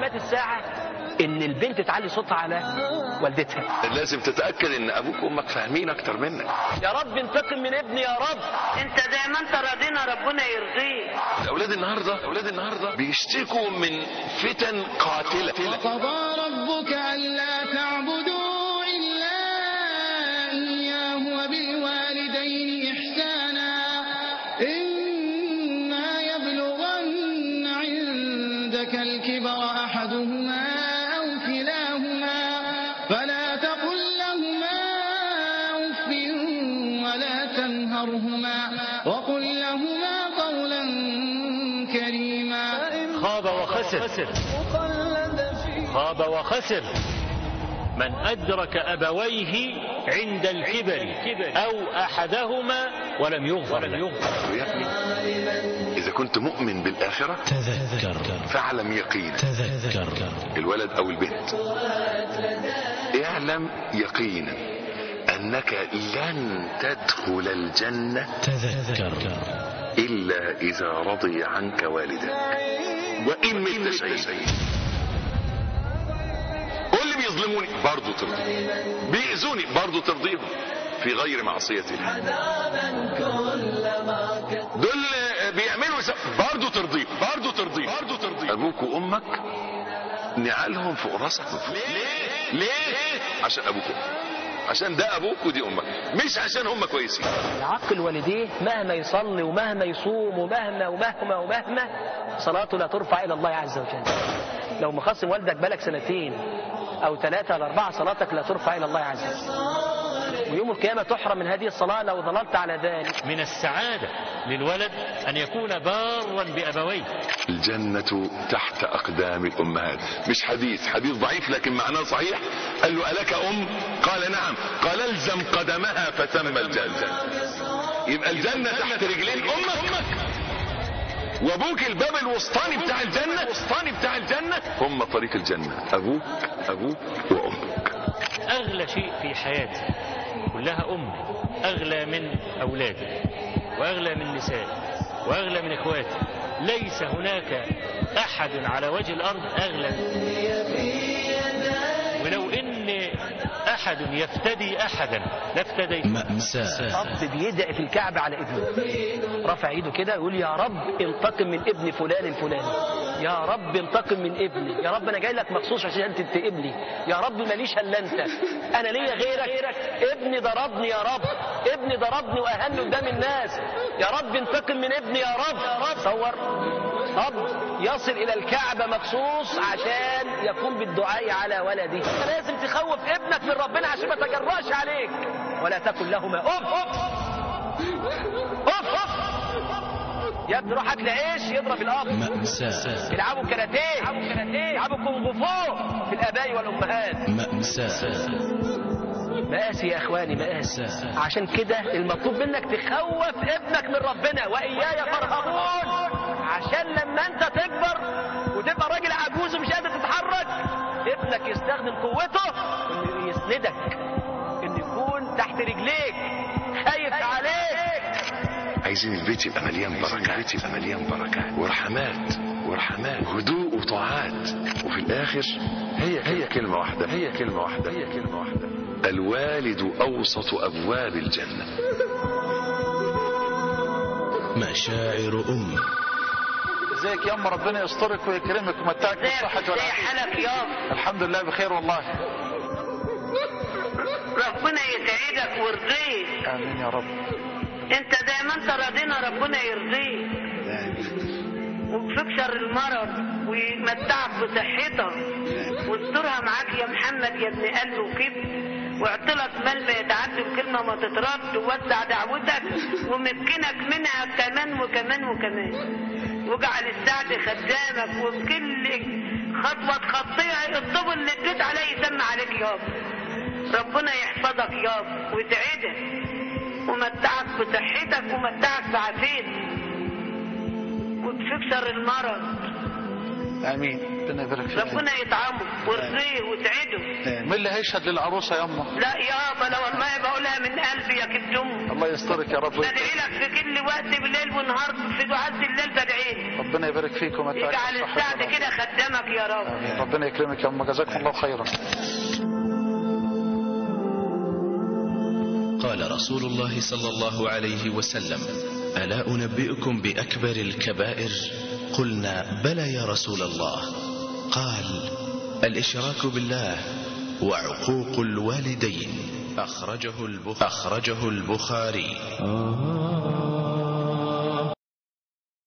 علامات الساعة ان البنت تعلي صوتها على والدتها لازم تتاكد ان ابوك وامك فاهمين اكتر منك يا رب انتقم من ابني يا رب انت زي ما انت راضينا ربنا يرضيك اولاد النهارده اولاد النهارده بيشتكوا من فتن قاتله وقضى ربك ألا تعبدوا إلا إياه وبالوالدين إحسانا إما يبلغن عندك الكبر أحدهما أو كلاهما فلا تقل لهما أف ولا تنهرهما وقل لهما قولا كريما خاب وخسر خاب وخسر من أدرك أبويه عند الكبر أو أحدهما ولم يغفر له يا ابني اذا كنت مؤمن بالاخره تذكر فاعلم يقينا تذكر الولد او البنت اعلم يقينا انك لن تدخل الجنه تذكر الا اذا رضي عنك والدك وان مت شيء واللي بيظلموني برضه ترضيهم بيأذوني برضه ترضيهم في غير معصية الله دول بيعملوا س- برضه ترضيهم برضه ترضيهم برضه ترضيهم ابوك وامك نعالهم فوق راسك ليه ليه عشان ابوك وامك عشان ده ابوك ودي امك مش عشان هم كويسين يعقل والديه مهما يصلي ومهما يصوم ومهما ومهما ومهما صلاته لا ترفع الى الله عز وجل لو مخصم والدك بالك سنتين او ثلاثة او اربعة صلاتك لا ترفع الى الله عز وجل ويوم القيامة تحرم من هذه الصلاة لو ظللت على ذلك من السعادة للولد أن يكون بارا بأبويه الجنة تحت أقدام الأمهات مش حديث حديث ضعيف لكن معناه صحيح قال له ألك أم قال نعم قال الزم قدمها فتم الجنة يبقى الجنة تحت رجلين أمك وابوك الباب الوسطاني بتاع الجنة الوسطاني بتاع الجنة هم طريق الجنة أبوك أبوك وأمك أغلى شيء في حياتي كلها أم أغلى من أولادي وأغلى من نسائي وأغلى من إخواتي ليس هناك أحد على وجه الأرض أغلى مني. ولو إن أحد يفتدي أحدا لافتديت مأساة أب بيدعي في الكعبة على ابنه رفع ايده كده يقول يا رب انتقم من ابن فلان الفلاني يا رب انتقم من ابني يا رب انا جاي لك مخصوص عشان تنتقم لي يا رب ماليش الا انت انا ليا غيرك ابني ضربني يا رب ابني ضربني واهني قدام الناس يا رب انتقم من ابني يا رب تصور اب يصل الى الكعبه مخصوص عشان يقوم بالدعاء على ولده لازم تخوف ابنك من ربنا عشان ما تجراش عليك ولا تكن لهما اف اف اف اف يا ابني روح اكل عيش يضرب الاب مأساة يلعبوا كاراتيه يلعبوا كاراتيه يلعبوا كونغ فو في الاباء والامهات مأساة مآسي يا اخواني مآسي عشان كده المطلوب منك تخوف ابنك من ربنا واياي فارهبون عشان لما انت تكبر وتبقى راجل عجوز ومش قادر تتحرك ابنك يستخدم قوته انه يسندك انه يكون تحت رجليك خايف عليك عايزين البيت يبقى مليان بركات البيت يبقى مليان بركات ورحمات ورحمات وهدوء وطاعات وفي الاخر هي هي كلمه واحده هي كلمه واحده هي كلمه واحده الوالد اوسط ابواب الجنه مشاعر أم ازيك يا ام ربنا يسترك ويكرمك ويمتعك زي بالصحة زي والعافية حالك يا الحمد لله بخير والله ربنا يسعدك ويرضيك امين يا رب انت زي ما انت راضينا ربنا يرضيك ويكفيك شر المرض ويمتعك بصحتك واسترها معاك يا محمد يا ابن قلب وكبد واعطلك مال ما يتعدي وكلمة ما تترد ووسع دعوتك ومكنك منها كمان وكمان وكمان واجعل السعد خدامك وبكل خطوة تخطيها الطب اللي اديت عليه يسمى عليك يابا ربنا يحفظك يابا ويسعدك ومتعك بصحتك ومتعك بعافيتك وتكسر المرض امين ربنا يبارك فيك ربنا يطعمه ويرضيه ويسعده مين اللي هيشهد للعروسه يا اما لا يابا لو والله بقولها من قلبي يا كبتم الله يسترك يا رب بدعي لك في كل وقت بالليل ونهار في دعاء الليل بدعي لك ربنا يبارك فيكم ويتعالى يجعل الصحة السعد والعافية. كده خدامك يا رب آمين. ربنا يكرمك يا أم جزاكم الله خيرا قال رسول الله صلى الله عليه وسلم ألا أنبئكم بأكبر الكبائر قلنا بلى يا رسول الله قال الإشراك بالله وعقوق الوالدين أخرجه, البخ أخرجه البخاري